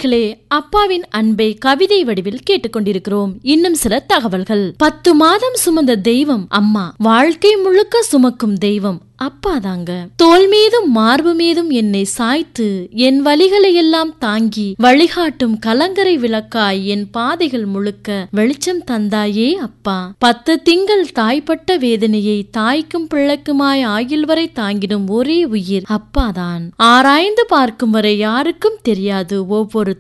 நேர்களே அப்பாவின் அன்பை கவிதை வடிவில் கேட்டுக்கொண்டிருக்கிறோம் இன்னும் சில தகவல்கள் பத்து மாதம் சுமந்த தெய்வம் அம்மா வாழ்க்கை முழுக்க சுமக்கும் தெய்வம் அப்பா தாங்க தோல் மீதும் மார்பு மீதும் என்னை சாய்த்து என் வழிகளை எல்லாம் தாங்கி வழிகாட்டும் கலங்கரை விளக்காய் என் பாதைகள் முழுக்க வெளிச்சம் தந்தாயே அப்பா பத்து திங்கள் தாய்ப்பட்ட வேதனையை தாய்க்கும் பிள்ளைக்குமாய் ஆகில் வரை தாங்கிடும் ஒரே உயிர் அப்பாதான் ஆராய்ந்து பார்க்கும் வரை யாருக்கும் தெரியாது ஒவ்வொரு